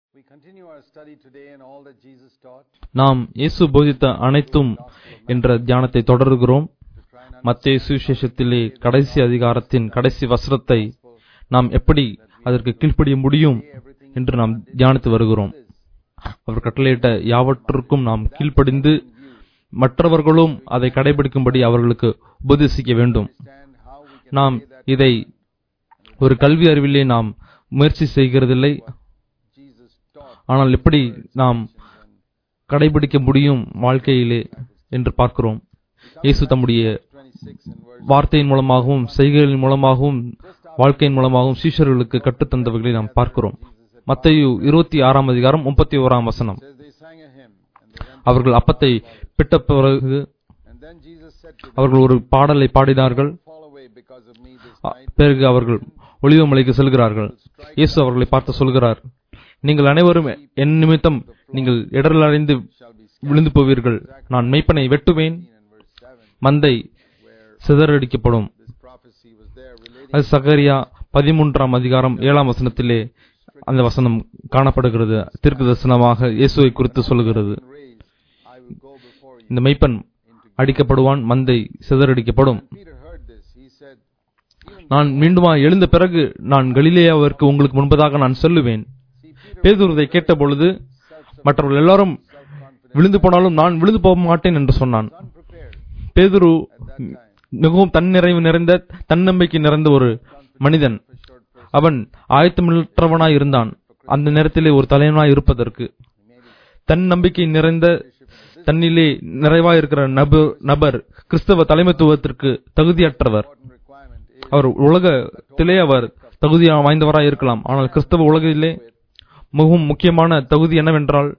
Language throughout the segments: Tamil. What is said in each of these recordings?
We continue our study today in all that Jesus taught நாம் இயேசு போதித்த அனைத்தும் என்ற தியானத்தை தொடர்கிறோம் to try and மத்திய சுவிசேஷத்திலே கடைசி அதிகாரத்தின் கடைசி வசனத்தை நாம் எப்படி அதற்கு கீழ்ப்படிய முடியும் everything என்று நாம் தியானித்து வருகிறோம் அவர் கட்டளையிட்ட யாவற்றுக்கும் நாம் கீழ்ப்படிந்து மற்றவர்களும் அதை கடைபிடிக்கும்படி அவர்களுக்கு உபதேசிக்க வேண்டும் understand how we can நாம் இதை ஒரு கல்வி அறிவிலே நாம் முயற்சி செய்கிறதில்லை Jesus taught ஆனால் எப்படி நாம் கடைபிடிக்க முடியும் வாழ்க்கையிலே என்று பார்க்கிறோம் இயேசு தம்முடைய 26 and verse வார்த்தையின் மூலமாகவும் செய்கைகளின் மூலமாகவும் வாழ்க்கையின் மூலமாகவும் சீஷர்களுக்கு கற்றுத்தந்தவைகளை நாம் பார்க்கிறோம் மத்தேயு இருபத்தி ஆறாம் அதிகாரம் முப்பத்தி ஓராம் வசனம் says they sang a hymn and they went அவர்கள் அப்பத்தை பிட்ட பிறகு and then Jesus said to them அவர்கள் ஒரு பாடலை பாடினார்கள் fall away because of me this a- night பிறகு அவர்கள் ஒளிவமலைக்கு செல்கிறார்கள் இயேசு அவர்களை பார்த்து சொல்கிறார் நீங்கள் அனைவரும் என் நிமித்தம் நீங்கள் இடரலடைந்து shall be விழுந்து போவீர்கள் நான் மெய்ப்பனை வெட்டுவேன் seen in verse 7 மந்தை where சிதறடிக்கப்படும் this prophecy was there relating அது சகரியா பதிமூன்றாம் அதிகாரம் ஏழாம் வசனத்திலே அந்த வசனம் காணப்படுகிறது தீர்க்க தரிசனமாக இயேசுவை குறித்து சொல்லுகிறது and raised I will go before you இந்த மெய்ப்பன் அடிக்கப்படுவான் மந்தை சிதறடிக்கப்படும் Peter heard this he said even நான் மீண்டுமா எழுந்த பிறகு நான் கலிலேயாவிற்கு உங்களுக்கு முன்பதாக நான் சொல்லுவேன் see Peter பேதுரு இதை கேட்டபொழுது மற்றவர்கள் எல்லாரும் self-confident விழுந்து போனாலும் நான் விழுந்து போக மாட்டேன் என்று சொன்னான் unprepared பேதுரு at that time மிகவும் தன்னிறைவு நிறைந்த தன்னம்பிக்கை நிறைந்த ஒரு மனிதன் for short person அவன் ஆயத்தமற்றவனாய் இருந்தான் அந்த நேரத்திலே ஒரு தலைவனாய் இருப்பதற்கு தன் நம்பிக்கை நிறைந்த தன்னிலே நிறைவாய் இருக்கிற நபர் நபர் கிறிஸ்தவ தலைமைத்துவத்திற்கு தகுதியற்றவர் important requirement is அவர் உலகத்திலே அவர் தகுதி வாய்ந்தவராய் இருக்கலாம் ஆனால் கிறிஸ்தவ உலகிலே மிகவும் முக்கியமான தகுதி என்னவென்றால்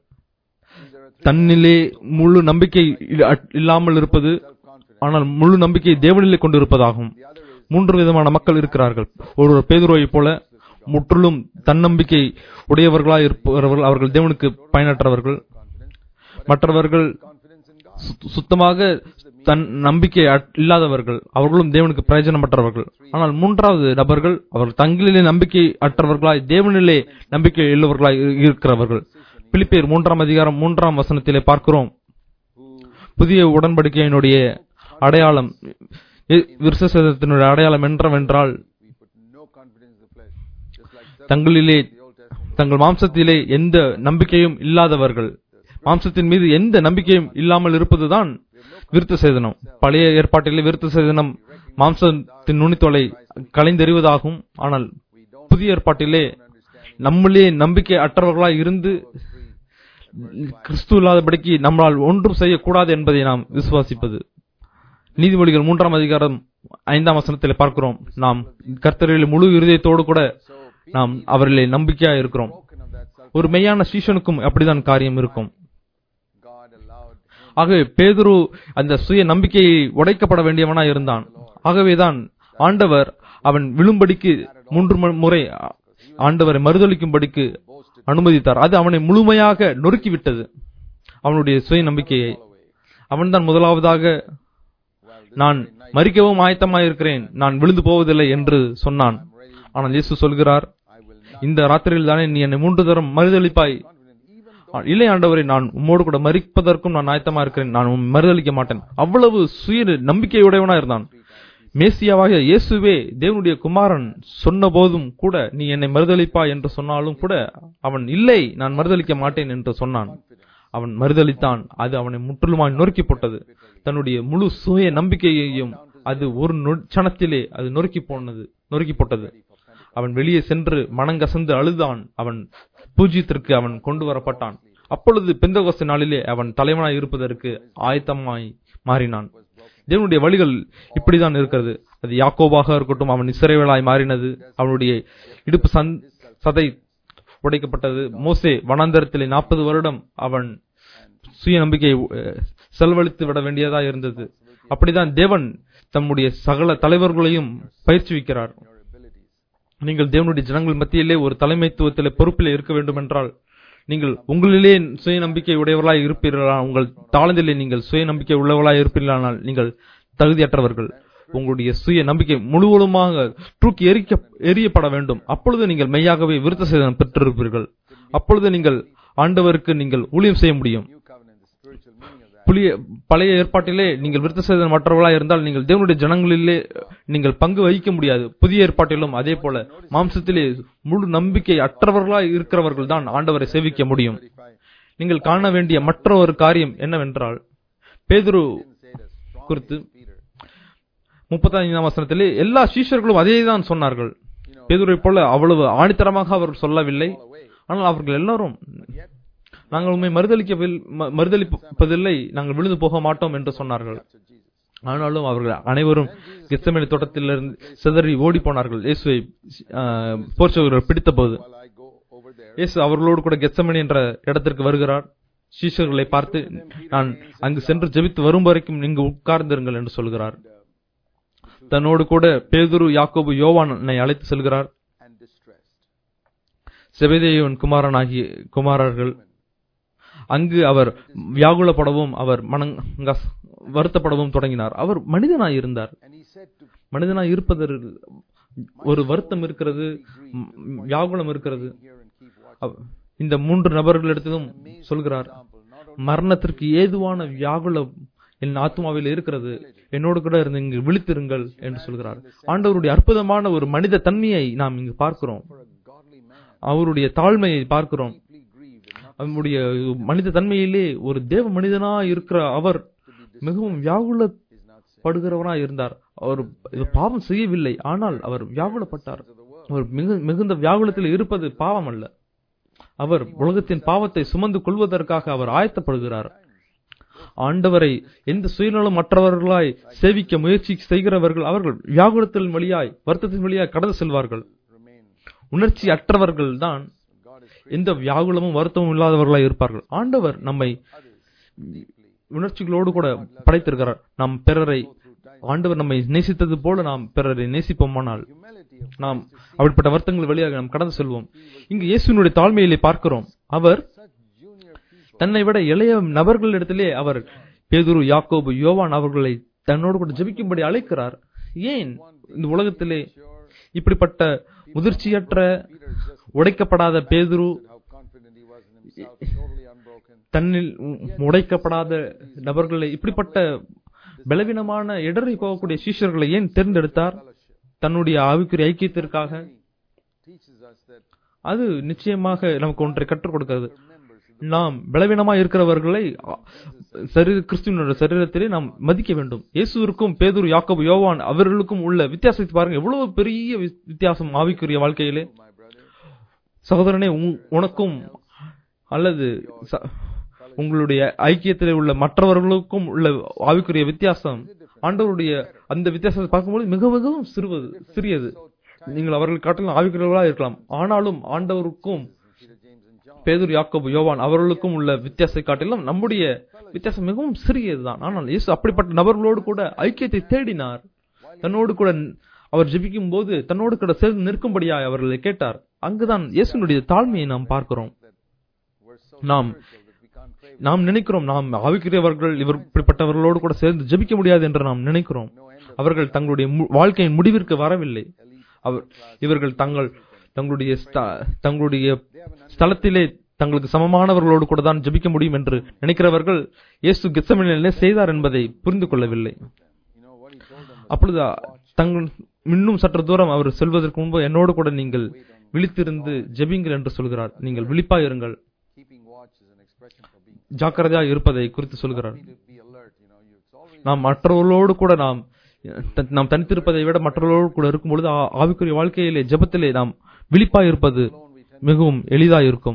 தன்னிலே முழு நம்பிக்கை இல்ல- இல்லாமல் இருப்பது self-confident ஆனால் முழு நம்பிக்கை தேவனிலே கொண்டிருப்பதாகும் the other is மூன்று விதமான மக்கள் இருக்கிறார்கள் ஒருவர் பேதுருவை போல முற்றிலும் தன்னம்பிக்கை உடையவர்களாய் இருப்பவர்கள் அவர்கள் தேவனுக்கு பயனற்றவர்கள் confidence மற்றவர்கள் confidence in God சுத்- சுத்தமாக தன் நம்பிக்கை அட்- இல்லாதவர்கள் அவர்களும் தேவனுக்கு பிரயோஜனமற்றவர்கள் ஆனால் மூன்றாவது நபர்கள் அவர்கள் தங்களிலே நம்பிக்கை அற்றவர்களாய் தேவனிலே நம்பிக்கை உள்ளவர்களாய் இரு- இருக்கிறவர்கள் பிலிப்பியர் மூன்றாம் அதிகாரம் மூன்றாம் வசனத்திலே பார்க்கிறோம் who புதிய உடன்படிக்கையினுடைய அடையாளம் இ- விருசசேதத்தினுடைய அடையாளம் என்றவென்றால் we put no confidence in the flesh just like தங்களிலே the Old Testament தங்கள் மாம்சத்திலே எந்த நம்பிக்கையும் இல்லாதவர்கள் மாம்சத்தின் மீது எந்த நம்பிக்கையும் இல்லாமல் இருப்பதுதான் விருத்த சேதனம் பழைய ஏற்பாட்டிலே விருத்த சேதனம் மாம்சத்தின் நுனித்தோலை கலைந்தெறிவதாகும் ஆனால் we don't புதிய ஏற்பாட்டிலே understand நம்மளே நம்பிக்கை அற்றவர்களாய் இருந்து கிறிஸ்து இல்லாதபடிக்கு நம்மளால் ஒன்றும் செய்யக்கூடாது என்பதை நாம் விசுவாசிப்பது நீதிமொழிகள் மூன்றாம் அதிகாரம் ஐந்தாம் வசனத்திலே பார்க்கிறோம் நாம் கர்த்தரில் முழு இருதயத்தோடு கூட so நாம் அவரிலே நம்பிக்கையா இருக்கிறோம் broken of that self ஒரு மெய்யான சீஷனுக்கும் அப்படிதான் காரியம் இருக்கும் God allowed him ஆகவே பேதுரு அந்த சுய நம்பிக்கையை உடைக்கப்பட வேண்டியவனா இருந்தான் ஆகவேதான் ஆண்டவர் அவன் விழும்படிக்கு மூன்று மு- முறை ஆண்டவரை மறுதளிக்கும்படிக்கு அனுமதித்தார் அது அவனை முழுமையாக நொறுக்கிவிட்டது அவனுடைய சுய நம்பிக்கையை அவன்தான் முதலாவதாக நான் மறிக்கவும் ஆயத்தமாயிருக்கிறேன் நான் விழுந்து போவதில்லை என்று சொன்னான் ஆனால் இயேசு சொல்கிறார் I will not இந்த ராத்திரியில் தானே நீ என்னை மூன்று தரம் மறுதளிப்பாய் confident even ஆ, இல்லை ஆண்டவரே நான் உம்மோடு கூட மறிப்பதற்கும் நான் ஆயத்தமா இருக்கிறேன் நான் உம்மை மறுதளிக்க மாட்டேன் அவ்வளவு சுய நம்பிக்கையுடையவனா இருந்தான் மேசியாவாக இயேசுவே தேவனுடைய குமாரன் சொன்ன போதும் கூட நீ என்னை மறுதளிப்பா என்று சொன்னாலும் கூட அவன் இல்லை நான் மறுதளிக்க மாட்டேன் என்று சொன்னான் அவன் மறுதளித்தான் அது அவனை முற்றிலுமாய் நொறுக்கி போட்டது தன்னுடைய முழு சுய நம்பிக்கையையும் அது ஒரு நொ- க்ஷணத்திலே அது நொறுக்கி போனது நொறுக்கி போட்டது அவன் வெளியே சென்று மனங்கசந்து அழுதான் அவன் பூஜ்யத்திற்கு அவன் கொண்டு வரப்பட்டான் அப்பொழுது பெந்தகோஸ்து நாளிலே அவன் தலைவனாய் இருப்பதற்கு ஆயத்தமாய் மாறினான் தேவனுடைய வழிகள் இப்படிதான் இருக்கிறது அது யாக்கோபாக இருக்கட்டும் அவன் இஸ்ரவேலாய் மாறினது அவனுடைய இடுப்பு சந் சதை உடைக்கப்பட்டது மோசே வனாந்தரத்திலே நாற்பது வருடம் அவன் சுய நம்பிக்கையை அஹ், செலவழித்து விட வேண்டியதா இருந்தது அப்படிதான் தேவன் தம்முடைய சகல தலைவர்களையும் பயிற்சிவிக்கிறார் your abilities நீங்கள் தேவனுடைய ஜனங்கள் மத்தியிலே ஒரு தலைமைத்துவத்திலே பொறுப்பிலே இருக்க வேண்டும் என்றால் நீங்கள் உங்களிலே சுய நம்பிக்கை உடையவர்களாய் இருப்பீர்களா உங்கள் தாளந்திலே நீங்கள் சுய நம்பிக்கை உள்ளவர்களாய் இருப்பீர்களானால் நீங்கள் தகுதியற்றவர்கள் உங்களுடைய சுய நம்பிக்கை முழுவதுமாக தூக்கி எரிக்க எரியப்பட வேண்டும் அப்பொழுது நீங்கள் மெய்யாகவே விருத்த சேதனம் பெற்றிருப்பீர்கள் அப்பொழுது நீங்கள் ஆண்டவருக்கு நீங்கள் ஊழியம் செய்ய முடியும் New covenant, the spiritual meaning of that. புளிய பழைய ஏற்பாட்டிலே நீங்கள் விருத்த சேதனம் மற்றவர்களாக இருந்தால் நீங்கள் தேவனுடைய ஜனங்களிலே நீங்கள் பங்கு வகிக்க முடியாது புதிய ஏற்பாட்டிலும் அதே போல மாம்சத்திலே முழு நம்பிக்கை அற்றவர்களாய் இருக்கிறவர்கள் தான் ஆண்டவரை சேவிக்க முடியும் 35 நீங்கள் காண வேண்டிய மற்ற ஒரு காரியம் என்னவென்றால் பேதுரு didn't say it as strongly குறித்து as Peter. முப்பத்தைந்தாம் வசனத்திலே எல்லா சீஷர்களும் அதே தான் சொன்னார்கள் You know, பேதுரை போல அவ்வளவு ஆணித்தரமாக அவர் சொல்லவில்லை fall away. ஆனால் அவர்கள் எல்லாரும் But yet, நாங்கள் உண்மை மறுதளிக்க மறுதளிப்பதில்லை நாங்கள் விழுந்து போக மாட்டோம் என்று சொன்னார்கள் after Jesus. ஆனாலும் அவர்கள் அனைவரும் கெத்தமேனி தோட்டத்திலிருந்து சிதறி ஓடி போனார்கள் இயேசுவை போர்ச்சவர்கள் பிடித்தபோது While I go over there, இயேசு அவர்களோடு கூட கெத்தமேனி என்ற இடத்திற்கு வருகிறார் சீஷர்களை பார்த்து நான் அங்கு சென்று ஜெபித்து வரும் வரைக்கும் நீங்க உட்கார்ந்திருங்கள் என்று சொல்கிறார் தன்னோடு கூட பேதுரு யாக்கோபு யோவானை அழைத்து செல்கிறார் and distressed. செபதேயுவின் குமாரனாகிய குமாரர்கள் அங்கு அவர் வியாகுலப்படவும் அவர் மனங்க வருத்தப்படவும் தொடங்கினார் அவர் மனிதனாய் இருந்தார் And he said to மனிதனாய் இருப்பதற்கு ஒரு வருத்தம் இருக்கிறது ம், வியாகுலம் இருக்கிறது here and keep watch. அவ- இந்த மூன்று நபர்களிடத்திலும் சொல்கிறார் Example, not only மரணத்திற்கு ஏதுவான வியாகுலம் என் ஆத்மாவில் இருக்கிறது என்னோடு கூட இருந்து இங்கு விழித்திருங்கள் என்று சொல்கிறார் ஆண்டவருடைய அற்புதமான ஒரு மனித தன்மையை நாம் இங்கு பார்க்கிறோம் for a godly man, அவருடைய தாழ்மையை பார்க்கிறோம் deeply grieved and not அவருடைய மனித தன்மையிலே ஒரு தேவ மனிதனா இருக்கிற அவர் மிகவும் வியாகுலப்படுகிறவனா is not sin. இருந்தார் அவர் இது பாவம் செய்யவில்லை ஆனால் அவர் வியாகுலப்பட்டார் Of the world. அவர் மிகு மிகுந்த வியாகுலத்தில் இருப்பது பாவம் அல்ல அவர் உலகத்தின் பாவத்தை சுமந்து கொள்வதற்காக அவர் ஆயத்தப்படுகிறார் ஆண்டவரை எந்த சுயநலம் மற்றவர்களாய் சேவிக்க முயற்சி செய்கிறவர்கள் அவர்கள் வியாகுலத்தின் வழியாய் வருத்தத்தின் வழியாய் கடந்து செல்வார்கள் Remain. உணர்ச்சி அற்றவர்கள் தான் God is எந்த வியாகுலமும் வருத்தமும் இல்லாதவர்களாய் இருப்பார்கள் ஆண்டவர் நம்மை others deeply. உணர்ச்சிகளோடு கூட படைத்திருக்கிறார் நாம் பிறரை Go through time. ஆண்டவர் நம்மை நேசித்தது போல நாம் பிறரை நேசிப்போமானால் Humility of நாம் அப்படிப்பட்ட வருத்தங்கள் வழியாக நாம் கடந்து செல்வோம் இங்கு இயேசுனுடைய தாழ்மையிலே பார்க்கிறோம் அவர் such junior people. தன்னை விட இளைய நபர்களிடத்திலே அவர் பேதுரு யாக்கோபு யோவான் அவர்களை தன்னோடு கூட ஜெபிக்கும்படி அழைக்கிறார் ஏன் இந்த உலகத்திலே Sure, இப்படிப்பட்ட முதிர்ச்சியற்ற Peter just உடைக்கப்படாத பேதுரு how confident he was in himself, totally unbroken. தன்னில் உ- உடைக்கப்படாத நபர்களை இப்படிப்பட்ட பலவீனமான இடறி போகக்கூடிய சீஷர்களை ஏன் தேர்ந்தெடுத்தார் Fellowship. தன்னுடைய ஆவிக்குரிய ஐக்கியத்திற்காக teaches us that அது நிச்சயமாக நமக்கு ஒன்றை கற்றுக் கொடுக்கிறது we're members of the நாம் பலவீனமா இருக்கிறவர்களை அ, சரீர கிறிஸ்துவனுடைய சரீரத்திலே நாம் மதிக்க வேண்டும் இயேசுவிற்கும் பேதுரு யாக்கோபு யோவான் அவர்களுக்கும் உள்ள வித்தியாசத்தை பாருங்க எவ்வளவு பெரிய வி- வித்தியாசம் ஆவிக்குரிய வாழ்க்கையிலே my brother. சகோதரனே உன்- உனக்கும் அல்லது ச- உங்களுடைய ஐக்கியத்திலே உள்ள மற்றவர்களுக்கும் உள்ள ஆவிக்குரிய வித்தியாசம் ஆண்டவருடைய அந்த வித்தியாசத்தை பார்க்கும்போது மிக மிகவும் சிறுவது சிறியது நீங்கள் அவர்கள் காட்டிலும் ஆவிக்குரியவர்களா இருக்கலாம் ஆனாலும் ஆண்டவருக்கும் Peter, James, and John. பேதுரு யாக்கோபு யோவான் அவர்களுக்கும் உள்ள வித்தியாசத்தை காட்டிலும் நம்முடைய வித்தியாசம் மிகவும் சிறியதுதான் ஆனால் இயேசு அப்படிப்பட்ட நபர்களோடு கூட ஐக்கியத்தை தேடினார் தன்னோடு கூட அவர் ஜெபிக்கும் போது தன்னோடு கூட சேர்ந்து நிற்கும்படியாய் அவர்களை கேட்டார் அங்குதான் இயேசுனுடைய தாழ்மையை நாம் பார்க்கிறோம் We're so நாம் spiritual that we can't crave நாம் நினைக்கிறோம் நாம் ஆவிக்குரியவர்கள் இவர் இப்படிப்பட்டவர்களோடு கூட சேர்ந்து ஜெபிக்க முடியாது என்று நாம் நினைக்கிறோம் no end of அவர்கள் தங்களுடைய மு- வாழ்க்கையின் முடிவிற்கு வரவில்லை elite. அவர் இவர்கள் தங்கள் தங்களுடைய ஸ்த- தங்களுடைய ஸ்தலத்திலே தங்களுக்கு சமமானவர்களோடு கூட தான் ஜெபிக்க முடியும் என்று நினைக்கிறவர்கள் இயேசு கெத்சமனில் என்ன செய்தார் என்பதை புரிந்து கொள்ளவில்லை You know what he told them was அப்பொழுது தங்கள் இன்னும் சற்று தூரம் அவர் செல்வதற்கு முன்பு என்னோடு கூட நீங்கள் விழித்திருந்து ஜெபிங்கள் என்று சொல்கிறார் நீங்கள் விழிப்பாய் இருங்கள் keeping watch is an expression for being ஜாக்கிரதையா இருப்பதை குறித்து சொல்கிறார் need to be alert. You know, you it's always நாம் மற்றவர்களோடு கூட நாம் த- நாம் தனித்திருப்பதை விட மற்றவர்களோடு கூட இருக்கும் பொழுது ஆ- ஆவிக்குரிய வாழ்க்கையிலே ஜெபத்திலே நாம் விழிப்பாய் இருப்பது alone we tend மிகவும் எளிதாய் இருக்கும்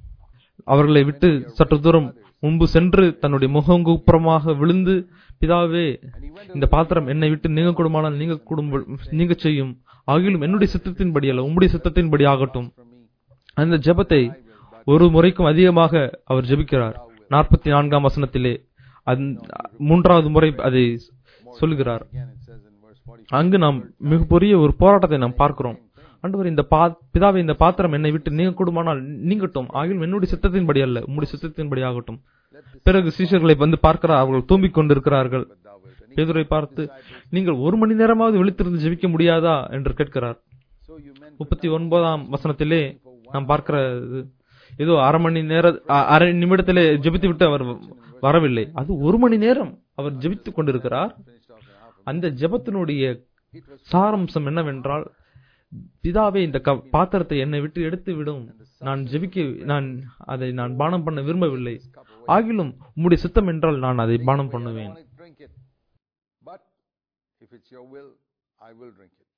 அவர்களை விட்டு சற்று தூரம் முன்பு சென்று தன்னுடைய முகங்குப்புறமாக விழுந்து பிதாவே இந்த பாத்திரம் என்னை விட்டு நீங்க கூடுமானால் நீங்க கூடும் நீங்க செய்யும் ஆகிலும் என்னுடைய சித்தத்தின்படி அல்ல உம்முடைய சித்தத்தின்படி ஆகட்டும் from me. அந்த ஜெபத்தை ஒரு முறைக்கும் அதிகமாக அவர் ஜெபிக்கிறார் நாற்பத்தி நான்காம் வசனத்திலே அந்த மூன்றாவது முறை அதை சொல்கிறார் Again, it says in verse 40, அங்கு நாம் மிகப்பெரிய ஒரு போராட்டத்தை நாம் பார்க்கிறோம் ஆண்டவர் இந்த பா பிதாவை இந்த பாத்திரம் என்னை விட்டு நீங்க கூடுமானால் நீங்கட்டும் ஆகிலும் என்னுடைய சித்தத்தின்படி அல்ல உம்முடைய சித்தத்தின்படி ஆகட்டும் பிறகு சீஷர்களை வந்து பார்க்கிறார் அவர்கள் தூம்பிக் கொண்டிருக்கிறார்கள் but thou wilt. And பேதுரை பார்த்து நீங்கள் ஒரு மணி நேரமாவது விழித்திருந்து ஜெபிக்க முடியாதா என்று கேட்கிறார் So you meant முப்பத்தி ஒன்பதாம் வசனத்திலே நாம் பார்க்கிறது ஏதோ அரை மணி நேர அ- அரை நிமிடத்திலே ஜெபித்து விட்டு அவர் வரவில்லை அது ஒரு மணி நேரம் அவர் ஜெபித்துக் கொண்டிருக்கிறார் finished off in half a அந்த ஜெபத்தினுடைய It was சாரம்சம் என்னவென்றால் பிதாவே இந்த க- பாத்திரத்தை என்னை விட்டு எடுத்து விடும் நான் ஜெபிக்க நான் அதை நான் பானம் பண்ண விரும்பவில்லை ஆகிலும் உம்முடைய சித்தம் என்றால் நான் அதை பானம் I பண்ணுவேன் want to drink it. But if it's your will, I will drink it.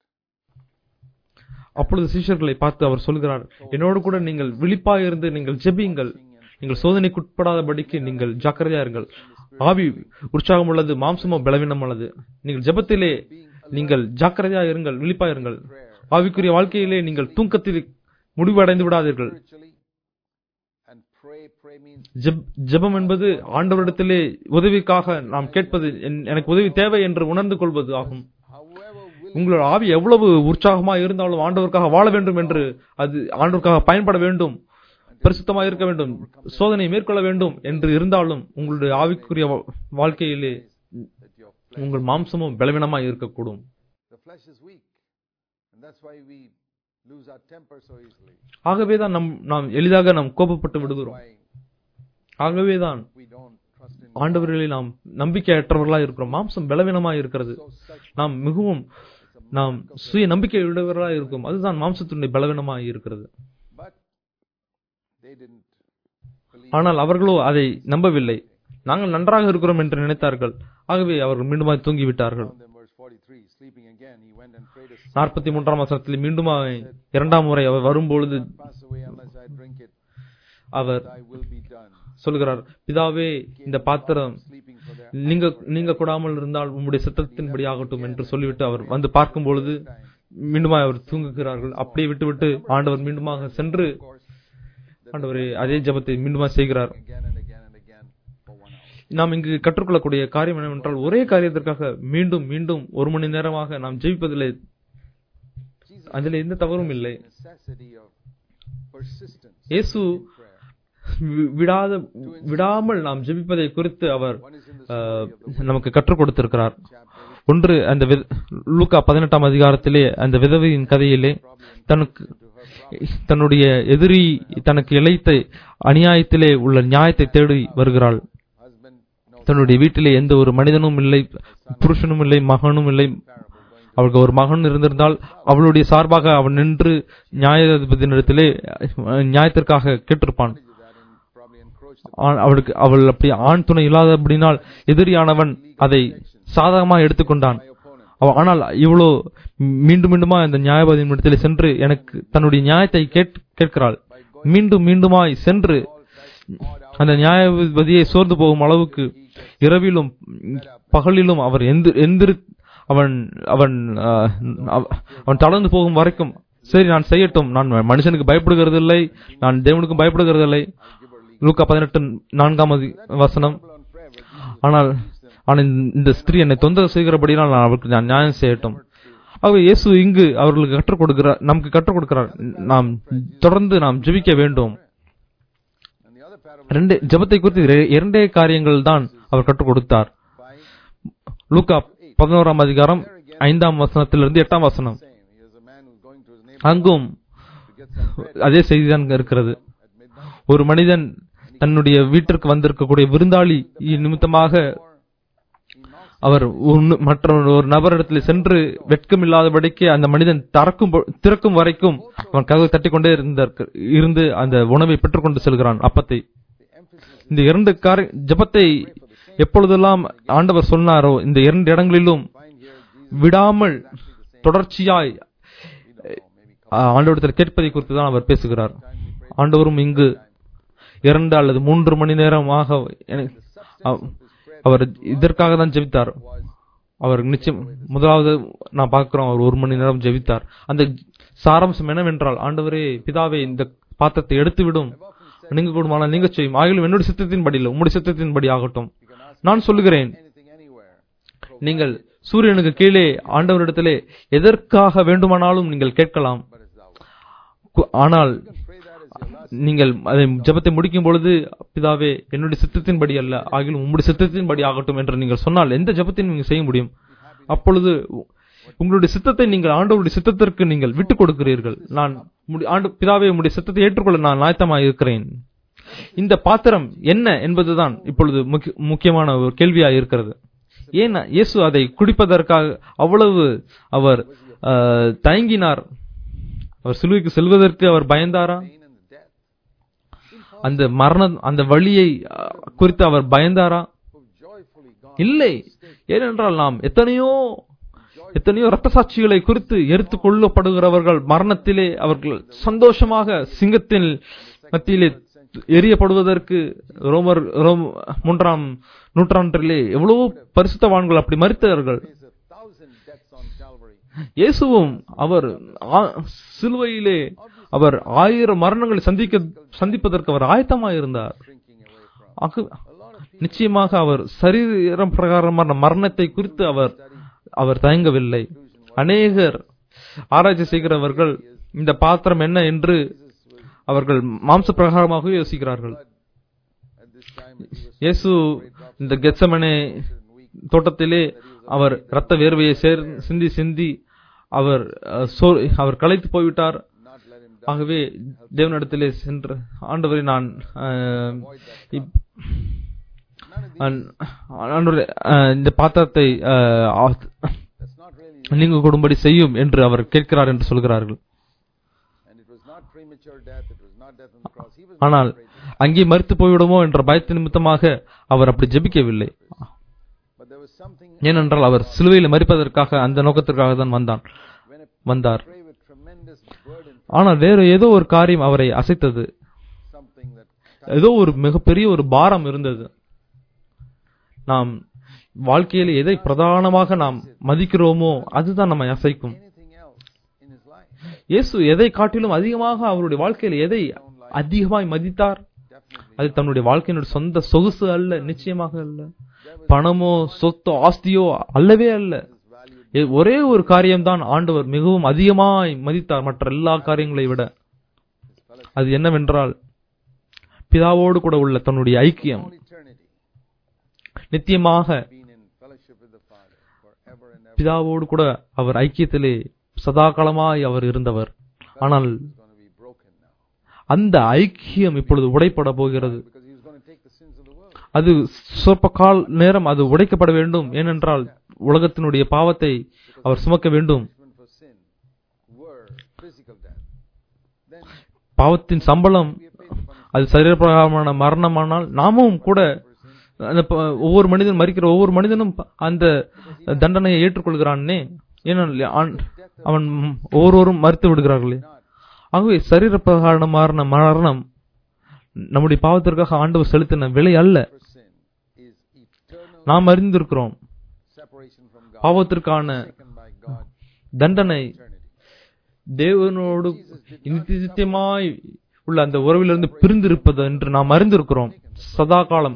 அப்பொழுது சீஷர்களை பார்த்து அவர் சொல்கிறார் என்னோடு கூட நீங்கள் விழிப்பாக இருந்து நீங்கள் ஜெபியுங்கள் நீங்கள் சோதனைக்குட்படாதபடிக்கு நீங்கள் ஜாக்கிரதையா இருங்கள் ஆவி உற்சாகம் உள்ளது மாம்சமோ பலவீனம் உள்ளது நீங்கள் ஜெபத்திலே நீங்கள் ஜாக்கிரதையா இருங்கள் விழிப்பா இருங்கள் ஆவிக்குரிய வாழ்க்கையிலே நீங்கள் தூக்கத்தில் முடிவடைந்து விடாதீர்கள் Spiritually, and pray. Pray means ஜெப்- ஜெபம் என்பது ஆண்டவரிடத்திலே உதவிக்காக நாம் கேட்பது என்- எனக்கு உதவி தேவை என்று உணர்ந்து கொள்வது ஆகும் however will உங்களோட ஆவி எவ்வளவு உற்சாகமா இருந்தாலும் ஆண்டவருக்காக வாழ வேண்டும் என்று அது ஆண்டவருக்காக பயன்பட வேண்டும் பரிசுத்தமாக இருக்க வேண்டும் சோதனை மேற்கொள்ள வேண்டும் என்று இருந்தாலும் உங்களுடைய ஆவிக்குரிய வா- வாழ்க்கையிலே that your flesh, உங்கள் மாம்சமும் பலவீனமாக இருக்கக்கூடும் the flesh is weak. And that's why we lose our temper so easily. ஆகவேதான் நம் நாம் எளிதாக நாம் கோபப்பட்டு விடுகிறோம் Why ஆகவேதான் we don't trust in ஆண்டவர்களில் நாம் நம்பிக்கையற்றவர்களாக இருக்கிறோம் மாம்சம் பலவீனமாக இருக்கிறது so such நாம் மிகவும் நாம் சுய நம்பிக்கை உடையவர்களாக இருக்கும் அதுதான் மாம்சத்தினுடைய பலவீனமாக இருக்கிறது but they didn't believe ஆனால் அவர்களோ அதை நம்பவில்லை நாங்கள் நன்றாக இருக்கிறோம் என்று நினைத்தார்கள் ஆகவே அவர்கள் மீண்டுமாய் தூங்கிவிட்டார்கள் found them verse 43 sleeping again he went and prayed a நாற்பத்தி மூன்றாம் வசனத்தில் மீண்டுமாய் இரண்டாம் முறை அவர் வரும்பொழுது pass away unless I drink it our thy will be done சொல்கிறார் பிதாவே இந்த பாத்திரம் sleeping for their நீங்க நீங்க கூடாமல் இருந்தால் உம்முடைய சித்தத்தின்படி ஆகட்டும் என்று சொல்லிவிட்டு அவர் வந்து பார்க்கும் பொழுது மீண்டுமாய் அவர் தூங்குகிறார்கள் அப்படியே விட்டுவிட்டு ஆண்டவர் மீண்டுமாக சென்று of course ஆண்டவரே அதே ஜெபத்தை மீண்டுமா செய்கிறார் again and again and again for one hour நாம் இங்கு கற்றுக்கொள்ளக்கூடிய காரியம் என்னவென்றால் ஒரே காரியத்திற்காக மீண்டும் மீண்டும் ஒரு மணி நேரமாக நாம் ஜெபிப்பதிலே Jesus அதில் எந்த தவறும் இல்லை necessity of persistence இயேசு in prayer வி- விடாத விடாமல் நாம் ஜெபிப்பதை குறித்து அவர் one is in the ah, story of the நமக்கு கற்றுக் கொடுத்திருக்கிறார் chapter ஒன்று அந்த வித- லூக்கா பதினெட்டாம் அதிகாரத்திலே அந்த விதவையின் கதையிலே தனக்கு தன்னுடைய எதிரி தனக்கு இழைத்த அநியாயத்திலே உள்ள நியாயத்தை தேடி வருகிறாள் husband no தன்னுடைய வீட்டிலே எந்த ஒரு மனிதனும் இல்லை புருஷனும் இல்லை மகனும் இல்லை parable going அவளுக்கு ஒரு மகன் இருந்திருந்தால் அவளுடைய சார்பாக அவன் நின்று நியாயாதிபதியினிடத்திலே அஹ், நியாயத்திற்காக கேட்டிருப்பான் to that and probably encroached ஆ- அவளுக்கு அவள் அப்படி ஆண் துணை இல்லாதபடினால் எதிரியானவன் அதை சாதகமாக எடுத்துக்கொண்டான் my opponent அவ- ஆனால் இவ்வளோ மீண்டும் மீண்டுமா இந்த நியாயவாதியின் இடத்திலே சென்று எனக்கு தன்னுடைய நியாயத்தை கேட் கேட்கிறாள் மீண்டும் மீண்டுமாய் சென்று அந்த நியாயபதியை சோர்ந்து போகும் அளவுக்கு இரவிலும் பகலிலும் அவர் எந்திரு எந்திரு அவன் அவன் ஆஹ், அவ- அவன் தளர்ந்து போகும் வரைக்கும் சரி நான் செய்யட்டும் நான் மனுஷனுக்கு பயப்படுகிறது இல்லை நான் தேவனுக்கும் பயப்படுகிறது இல்லை லூக்கா பதினெட்டு நான்காம் அதி- வசனம் on prayer where Jesus ஆனால் ஆனால் இந்த- இந்த ஸ்திரீ என்னை தொந்தரவு செய்கிறபடினால் நான் அவருக்கு நான் நியாயம் செய்யட்டும் ஆகவே இயேசு இங்கு அவர்களுக்கு கற்றுக் கொடுக்கிறார் நமக்கு கற்றுக் கொடுக்கிறார் நாம் தொடர்ந்து நாம் ஜெபிக்க வேண்டும் and the other parable ரெண்டு ஜெபத்தை குறித்து இர- இரண்டே காரியங்கள் தான் அவர் கற்றுக் கொடுத்தார் by லூக்கா பதினோராம் அதிகாரம் ஐந்தாம் வசனத்திலிருந்து எட்டாம் வசனம் same he is a man who's going to his neighbor அங்கும் to get some bread அதே செய்திதான் இருக்கிறது at midnight ஒரு மனிதன் தன்னுடைய வீட்டிற்கு வந்திருக்கக்கூடிய விருந்தாளி நிமித்தமாக or he knocks அவர் ஒன்னு- மற்ற ஒரு நபரிடத்தில் சென்று வெட்கமில்லாதபடிக்கு அந்த மனிதன் திறக்கும் பொ- திறக்கும் வரைக்கும் அவன் கதவை தட்டிக்கொண்டே இருந்த இருந்து அந்த உணவை பெற்றுக்கொண்டு செல்கிறான் அப்பத்தை the emphasis இந்த இரண்டு காரிய ஜெபத்தை எப்பொழுதெல்லாம் ஆண்டவர் சொன்னாரோ இந்த இரண்டு இடங்களிலும் find here Jesus விடாமல் exactly the same தொடர்ச்சியாய் we don't know maybe ஆஹ், ஆண்டவரிடத்தில் கேட்பதை குறித்து தான் அவர் பேசுகிறார் time we pray ஆண்டவரும் இங்கு இரண்டு அல்லது மூன்று மணி நேரமாக எனக்கு- அவ- அவர் இதற்காக தான் ஜெபித்தார் was அவர் நிச்சயம் முதலாவது நான் பார்க்கிறோம் அவர் ஒரு மணி நேரம் ஜெபித்தார் அந்த சாராம்சம் என்னவென்றால் ஆண்டவரே பிதாவே இந்த பாத்திரத்தை எடுத்து விடும் நீங்க கூடுமானால் நீங்க செய்யும் ஆகிலும் என்னுடைய சித்தத்தின்படி இல்லை உம்முடைய சித்தத்தின்படி ஆகட்டும் you can ask நான் சொல்லுகிறேன் anything anywhere நீங்கள் சூரியனுக்கு கீழே ஆண்டவரிடத்திலே எதற்காக வேண்டுமானாலும் நீங்கள் கேட்கலாம் but it's thou கு- ஆனால் you can pray that as நீங்கள் அதை ஜெபத்தை முடிக்கும் பொழுது பிதாவே என்னுடைய சித்தத்தின்படி அல்ல ஆகிலும் உம்முடைய சித்தத்தின்படி ஆகட்டும் என்று நீங்கள் சொன்னால் எந்த ஜெபத்தையும் நீங்கள் செய்ய முடியும் அப்பொழுது உ- உங்களுடைய சித்தத்தை நீங்கள் ஆண்டவருடைய சித்தத்திற்கு நீங்கள் விட்டுக் கொடுக்கிறீர்கள் நான் முடி- ஆண்டு பிதாவே உம்முடைய சித்தத்தை ஏற்றுக்கொள்ள நான் ஆயத்தமாக இருக்கிறேன் இந்த பாத்திரம் என்ன என்பதுதான் இப்பொழுது முக்கிய- முக்கியமான ஒரு கேள்வியாக இருக்கிறது ஏன் இயேசு அதை குடிப்பதற்காக அவ்வளவு அவர் ஆஹ், தயங்கினார் அவர் சிலுவைக்கு செல்வதற்கு அவர் பயந்தாரா pain and the death. அந்த மரண அந்த வழியை ஆஹ், குறித்து அவர் பயந்தாரா Who joyfully gone இல்லை ஏனென்றால் நாம் எத்தனையோ எத்தனையோ ரத்த சாட்சிகளை குறித்து எரித்து கொள்ளப்படுகிறவர்கள் மரணத்திலே அவர்கள் சந்தோஷமாக சிங்கத்தின் மத்தியிலே எரியப்படுவதற்கு ரோமர் ரோம் மூன்றாம் நூற்றாண்டிலே எவ்வளவோ பரிசுத்தவான்கள் அப்படி மறித்தார்கள் face a thousand deaths on Calvary. இயேசுவும் அவர் ஆ- சிலுவையிலே அவர் ஆயிரம் மரணங்களை சந்திக்க சந்திப்பதற்கு அவர் ஆயத்தமாக இருந்தார் Shrinking away from. ஆக- A lot of people நிச்சயமாக அவர் சரீரம் பிரகாரமான மரணத்தை குறித்து அவர் அவர் தயங்கவில்லை அநேகர் ஆராய்ச்சி செய்கிறவர்கள் இந்த பாத்திரம் என்ன என்று அவர்கள் மாம்ச பிரகாரமாக யோசிக்கிறார்கள் at this time he was இயேசு இந்த கெத்சமனே தோட்டத்திலே அவர் இரத்த வேர்வையை சேர் சிந்தி சிந்தி அவர் அஹ், சோ- அவர் களைத்து போய்விட்டார் not let him die. ஆகவே தேவனிடத்திலே சென்று ஆண்டவரை நான் அஹ், இப்- None of these, ஆண்- ஆண்டவரே, அஹ், இந்த பாத்திரத்தை அஹ், ஆ- that's not really நீங்க கொடும்படி செய்யும் என்று அவர் கேட்கிறார் என்று சொல்கிறார்கள் and it was not premature death, it was not death on the cross. He was ஆனால் not afraid. அங்கே மறுத்து போய்விடுமோ என்ற பயத்து நிமித்தமாக அவர் அப்படி ஜெபிக்கவில்லை But there was something ஏனென்றால் அவர் சிலுவையில் மறிப்பதற்காக அந்த நோக்கத்திற்காக தான் வந்தான் when a வந்தார் pray with tremendous burden, ஆனால் வேறு ஏதோ ஒரு காரியம் அவரை அசைத்தது something that ஏதோ ஒரு மிகப்பெரிய ஒரு பாரம் இருந்தது நாம் வாழ்க்கையில் எதை பிரதானமாக நாம் மதிக்கிறோமோ அதுதான் நம்மை அசைக்கும் anything else in his life. இயேசு எதை காட்டிலும் அதிகமாக அவருடைய வாழ்க்கையில் எதை அதிகமாய் மதித்தார் Definitely. அது தன்னுடைய வாழ்க்கையினுடைய சொந்த சொகுசு அல்ல நிச்சயமாக அல்ல பணமோ சொத்தோ ஆஸ்தியோ அல்லவே அல்ல His value எ- ஒரே ஒரு காரியம்தான் ஆண்டவர் மிகவும் அதிகமாய் மதித்தார் மற்ற எல்லா காரியங்களை விட அது என்னவென்றால் பிதாவோடு கூட உள்ள தன்னுடைய ஐக்கியம் all eternity நித்தியமாக been in fellowship with the Father forever and ever. பிதாவோடு கூட அவர் ஐக்கியத்திலே சதா காலமாய் அவர் இருந்தவர் ஆனால் It's going to be broken now அந்த ஐக்கியம் இப்பொழுது உடைப்பட போகிறது because he was going to take the sins of the world. அது சொற்ப கால் நேரம் அது உடைக்கப்பட வேண்டும் ஏனென்றால் உலகத்தினுடைய பாவத்தை அவர் சுமக்க வேண்டும் Punishment for sin were physical death. Then பாவத்தின் சம்பளம் we have paid the punishment அது சரீரப்பிரகாரமான மரணமானால் நாமும் கூட for sin அந்த ப- ஒவ்வொரு மனிதன் மறிக்கிற ஒவ்வொரு மனிதனும் ப- அந்த தண்டனையை ஏற்றுக்கொள்கிறானே ஏனெனில் ஆண்- அவன் ஒவ்வொருவரும் மறுத்து விடுகிறார்களே not ஆகவே சரீரப்பிரகாரமான மரணம் நம்முடைய பாவத்திற்காக ஆண்டவர் செலுத்தின விலை அல்ல for sin is eternal நாம் அறிந்திருக்கிறோம் separation from God பாவத்திற்கான taken by God தண்டனை eternity. தேவனோடு நித்தியமாய் உள்ள அந்த உறவிலிருந்து பிரிந்திருப்பது என்று நாம் அறிந்திருக்கிறோம் சதா காலம்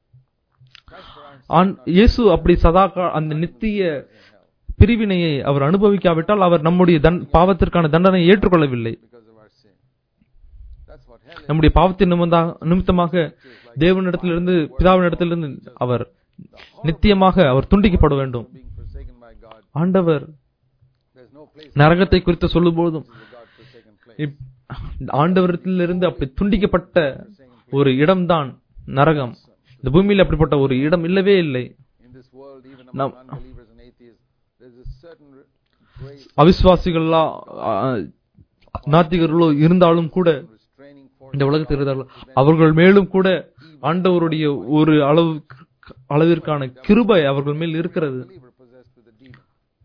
Christ for our ஆண்- இயேசு அப்படி சதா கா- அந்த நித்திய பிரிவினையை அவர் அனுபவிக்காவிட்டால் அவர் நம்முடைய தன் பாவத்திற்கான தண்டனை ஏற்றுக்கொள்ளவில்லை because of our sin. That's what hell is. நம்முடைய பாவத்தின் நிமித்தா- நிமித்தமாக தேவனிடத்திலிருந்து பிதாவினிடத்திலிருந்து அவர் நித்தியமாக அவர் துண்டிக்கப்பட வேண்டும் Being forsaken by God. ஆண்டவர் There's no place நரகத்தை குறித்து சொல்லும் போதும் is a God forsaken place. இப்- ஆண்டவரிடத்திலிருந்து அப்படி துண்டிக்கப்பட்ட ஒரு இடம்தான் நரகம் இந்த பூமியில் அப்படிப்பட்ட ஒரு இடம் இல்லவே இல்லை In this world, even Now- among unbelievers and atheists, there's a certain re- great அவிசுவாசிகளா ஆ, நாத்திகர்களோ இருந்தாலும் கூட restraining force இந்த உலகத்தில் இருந்தார்கள் அவர்கள் மேலும் கூட ஆண்டவருடைய ஒரு அளவு அளவிற்கான கிருபை அவர்கள் மேல் இருக்கிறது believer possessed with a demon.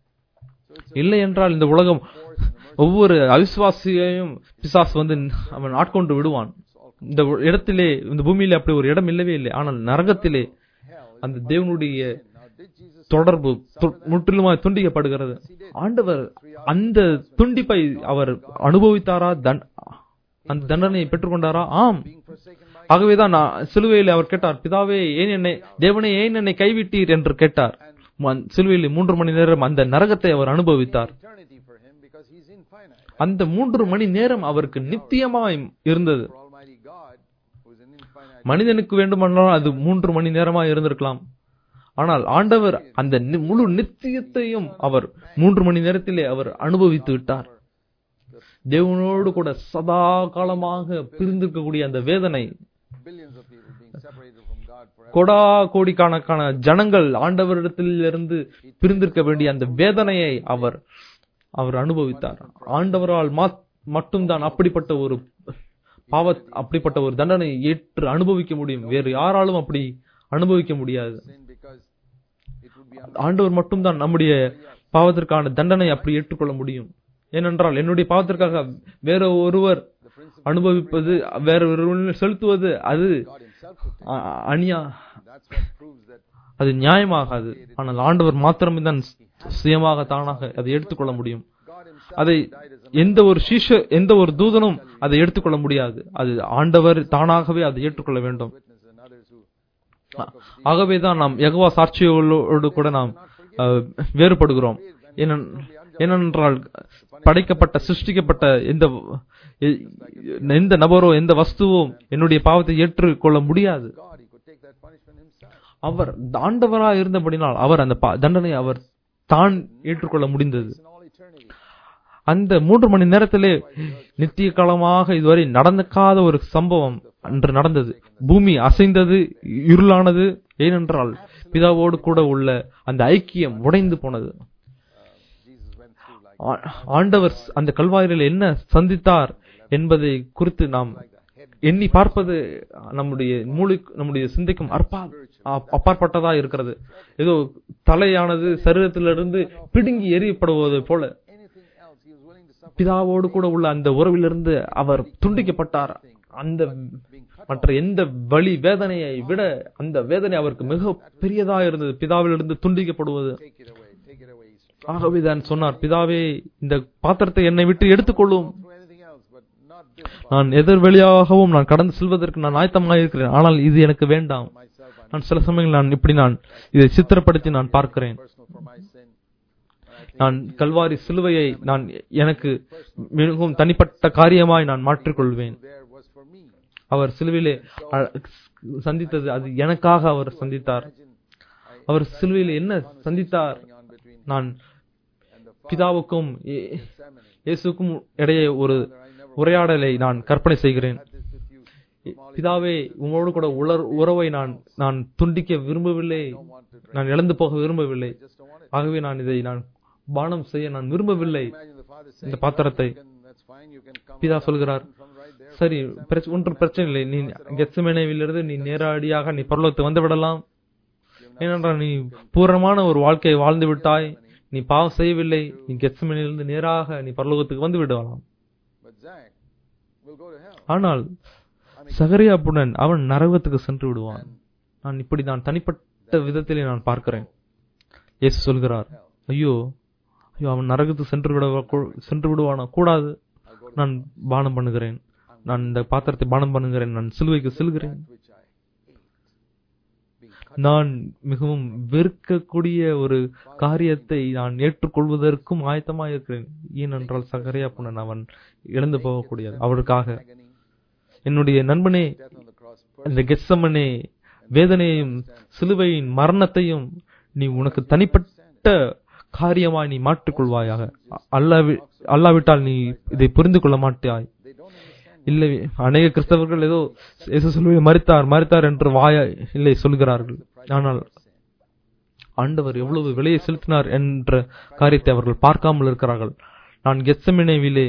So it's இல்லை என்றால் இந்த உலகம் ஒவ்வொரு அவிசுவாசியையும் பிசாசு வந்து அவன் ஆட்கொண்டு விடுவான் இந்த இடத்திலே இந்த பூமியிலே அப்படி ஒரு இடம் இல்லவே இல்லை ஆனால் நரகத்திலே hell. அந்த தேவனுடைய Now, did Jesus தொடர்பு து- முற்றிலுமாய் துண்டிக்கப்படுகிறது ஆண்டவர் அந்த துண்டிப்பை அவர் அனுபவித்தாரா தன் அந்த தண்டனையை பெற்றுக்கொண்டாரா ஆம் being forsaken by ஆகவேதான் நான் சிலுவையில் அவர் கேட்டார் பிதாவே ஏன் என்னை தேவனே ஏன் என்னை கைவிட்டீர் என்று கேட்டார் ம- சிலுவையில் மூன்று மணி நேரம் அந்த நரகத்தை அவர் அனுபவித்தார் eternity for him because he's infinite? அந்த மூன்று மணி நேரம் அவருக்கு நித்தியமாய் இருந்தது For Almighty God, who is an infinite மனிதனுக்கு வேண்டுமானால் அது மூன்று மணி நேரமா இருந்திருக்கலாம் ஆனால் ஆண்டவர் அந்த நி- முழு நித்தியத்தையும் அவர் மூன்று மணி நேரத்திலே அவர் அனுபவித்து விட்டார் தேவனோடு கூட சதா காலமாக பிரிந்திருக்கக்கூடிய அந்த வேதனை billions of people being separated from God forever. கொடா கோடிக்கணக்கான ஜனங்கள் ஆண்டவரிடத்திலிருந்து பிரிந்திருக்க வேண்டிய அந்த வேதனையை அவர் அவர் அனுபவித்தார் ஆண்டவரால் மாத்- மட்டும்தான் அப்படிப்பட்ட ஒரு பாவ அப்படிப்பட்ட ஒரு தண்டனை ஏற்று அனுபவிக்க முடியும் வேறு யாராலும் அப்படி அனுபவிக்க முடியாது Sin because it would be ஆண்டவர் மட்டும்தான் நம்முடைய பாவத்திற்கான தண்டனை அப்படி ஏற்றுக்கொள்ள முடியும் ஏனென்றால் என்னுடைய பாவத்திற்காக வேற ஒருவர் the principle அனுபவிப்பது வேற ஒருவர் செலுத்துவது அது God Himself would take. A- அநியா That's what proves that அது நியாயமாகாது ஆனால் ஆண்டவர் மாத்திரமே தான் சுயமாக தானாக அதை எடுத்துக்கொள்ள முடியும் God Himself அதை died as a எந்த ஒரு சீஷ எந்த ஒரு தூதனும் அதை எடுத்துக்கொள்ள முடியாது அது ஆண்டவர் தானாகவே அதை ஏற்றுக்கொள்ள வேண்டும் witness and others who talk of the ஆகவேதான் நாம் யெகோவா சாட்சியோடு கூட நாம் அஹ், வேறுபடுகிறோம் ஏனென்- ஏனென்றால் படைக்கப்பட்ட சிருஷ்டிக்கப்பட்ட எந்த எ- எந்த நபரோ எந்த வஸ்துவோ என்னுடைய பாவத்தை ஏற்றுக்கொள்ள முடியாது God, He could take that punishment Himself. அவர் ஆண்டவரா இருந்தபடினால் அவர் அந்த பா- தண்டனையை அவர் தான் ஏற்றுக்கொள்ள முடிந்தது In all eternity. அந்த மூன்று மணி நேரத்திலே நித்திய காலமாக இதுவரை நடந்துக்காத ஒரு சம்பவம் அன்று நடந்தது பூமி அசைந்தது இருளானது ஏனென்றால் பிதாவோடு கூட உள்ள அந்த ஐக்கியம் உடைந்து போனது Jesus went through like ஆ- ஆண்டவர் அந்த கல்வாயிலில் என்ன சந்தித்தார் என்பதை குறித்து நாம் எண்ணி பார்ப்பது நம்முடைய மூளை நம்முடைய சிந்தைக்கும் அற்பா அ- அப்பாற்பட்டதா இருக்கிறது ஏதோ தலையானது சரீரத்திலிருந்து பிடுங்கி எறியப்படுவது போல anything else. He was willing to suffer பிதாவோடு கூட உள்ள அந்த உறவிலிருந்து அவர் துண்டிக்கப்பட்டார் அந்த மற்ற எந்த வழி வேதனையை விட அந்த வேதனை அவருக்கு மிக பெரியதா இருந்தது பிதாவிலிருந்து துண்டிக்கப்படுவது take it away, take it away. He's ஆகவே தான் சொன்னார் பிதாவே இந்த பாத்திரத்தை என்னை விட்டு எடுத்துக்கொள்ளும் through anything else, but not this. நான் எதிர் வழியாகவும் நான் கடந்து செல்வதற்கு நான் ஆயத்தமாக இருக்கிறேன் ஆனால் இது எனக்கு வேண்டாம் Myself, I'm நான் சில சமயங்கள் நான் இப்படி நான் இதை சித்திரப்படுத்தி நான் பார்க்கிறேன் personal for my sin. And I think நான் கல்வாரி சிலுவையை நான் எனக்கு மிகவும் தனிப்பட்ட காரியமாய் நான் மாற்றிக்கொள்வேன் there was for me. அவர் சிலுவிலே அ- சந்தித்தது அது எனக்காக அவர் சந்தித்தார் Imagine I அவர் சிலுவையில் என்ன சந்தித்தார் going on between நான் and the பிதாவுக்கும் இயே- Gethsemane. இயேசுக்கும் இடையே ஒரு Father, I never உரையாடலை நான் கற்பனை செய்கிறேன் had this with you. பிதாவே உங்களோடு கூட உலர் உறவை நான் நான் துண்டிக்க விரும்பவில்லை Don't want to drink. நான் இழந்து போக விரும்பவில்லை Just don't want it. ஆகவே நான் இதை நான் பானம் செய்ய நான் விரும்பவில்லை Imagine the father saying, இந்த பாத்திரத்தை "You can- that's fine, you can come பிதா சொல்கிறார் from right there. சரி பிரச்ச- ஒன்றும் பிரச்சனை இல்லை நீ கெத்சமேனவிலிருந்து நீ நேரடியாக நீ பரலோகத்துக்கு வந்து விடலாம் ஏனென்றால் நீ பூரணமான ஒரு வாழ்க்கையை வாழ்ந்து விட்டாய் நீ பாவம் செய்யவில்லை நீ கெத்சமேனிலிருந்து நேராக நீ பரலோகத்துக்கு வந்து விடலாம் But Zach will go to hell. ஆனால் சகரியா புடன் அவன் நரகத்துக்கு சென்று விடுவான் நான் இப்படி நான் தனிப்பட்ட விதத்திலே நான் பார்க்கிறேன் இயேசு சொல்கிறார் ஐயோ ஐயோ அவன் நரகத்துக்கு சென்று விட சென்று விடுவானா கூடாது நான் பானம் பண்ணுகிறேன் நான் இந்த பாத்திரத்தை பானம் பண்ணுகிறேன் நான் சிலுவைக்கு செல்கிறேன் Which I hate. Being cut நான் மிகவும் வெறுக்கக்கூடிய ஒரு காரியத்தை நான் ஏற்றுக்கொள்வதற்கும் ஆயத்தமாக இருக்கிறேன் ஏனென்றால் சகரியா புனன் அவன் இழந்து போகக்கூடியது அவருக்காக agony, என்னுடைய நண்பனே death on the cross. இந்த கெஸ்ஸமனே வேதனையையும் சிலுவையின் மரணத்தையும் நீ உனக்கு தனிப்பட்ட காரியமாய் நீ மாற்றிக்கொள்வாயாக அல்லாவி அல்லாவிட்டால் நீ இதை புரிந்து கொள்ள மாட்டாய் They don't understand. இல்லை அநேக கிறிஸ்தவர்கள் ஏதோ இயேசு சிலுவையில் மறித்தார் மறித்தார் என்று வாய இல்லை சொல்கிறார்கள் ஆனால் ஆண்டவர் எவ்வளவு விலையை செலுத்தினார் என்ற காரியத்தை அவர்கள் பார்க்காமல் இருக்கிறார்கள் நான் கெத்சமினேவிலே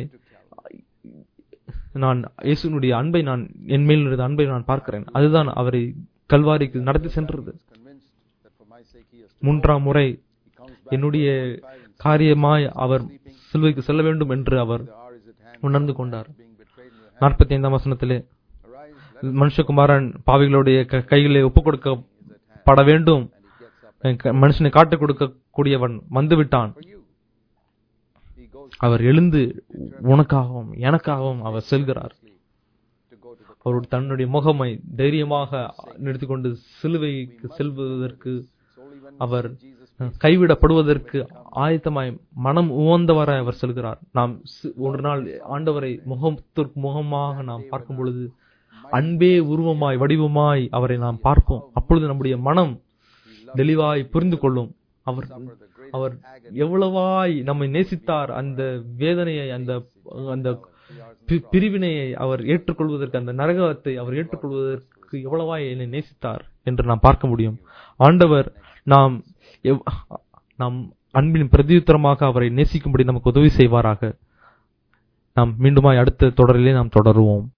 நான் இயேசுனுடைய அன்பை நான் என் மேல் இருந்த அன்பை நான் பார்க்கிறேன் அதுதான் அவரை கல்வாரிக்கு நடத்தி சென்றது Convinced that for my sake he has to. மூன்றாம் முறை He comes back. என்னுடைய காரியமாய் அவர் சிலுவைக்கு செல்ல வேண்டும் என்று அவர் The hour is at hand. உணர்ந்து கொண்டார் Being betrayed in your hand. நாற்பத்தி ஐந்தாம் வசனத்திலே Arise, let மனுஷகுமாரன் பாவிகளுடைய க- கையிலே ஒப்புக் கொடுக்கப்பட வேண்டும் and he gets up க- மனுஷனை காட்டுக் கொடுக்கக்கூடியவன் வந்துவிட்டான் for you. He goes அவர் எழுந்து உனக்காகவும் எனக்காகவும் அவர் செல்கிறார் to go to the அவர் தன்னுடைய முகமை தைரியமாக நிறுத்திக்கொண்டு சிலுவைக்கு செல்வதற்கு solely when அவர் Jesus கைவிடப்படுவதற்கு ஆயத்தமாய் மனம் உவந்தவர அவர் சொல்கிறார் நாம் சி- ஒரு நாள் ஆண்டவரை முகத்திற்கு முகமாக நாம் பார்க்கும் பொழுது அன்பே உருவமாய் வடிவமாய் அவரை நாம் பார்ப்போம் அப்பொழுது நம்முடைய மனம் தெளிவாய் புரிந்து கொள்ளும் அவர் அவர் எவ்வளவாய் நம்மை நேசித்தார் அந்த வேதனையை அந்த அந்த பி- பிரிவினையை அவர் ஏற்றுக்கொள்வதற்கு அந்த நரகத்தை அவர் ஏற்றுக்கொள்வதற்கு எவ்வளவாய் என்னை நேசித்தார் என்று நாம் பார்க்க முடியும் ஆண்டவர் நாம் எவ்- நாம் அன்பின் பிரதியுத்தரமாக அவரை நேசிக்கும்படி நமக்கு உதவி செய்வாராக நாம் மீண்டுமாய் அடுத்த தொடரிலே நாம் தொடருவோம்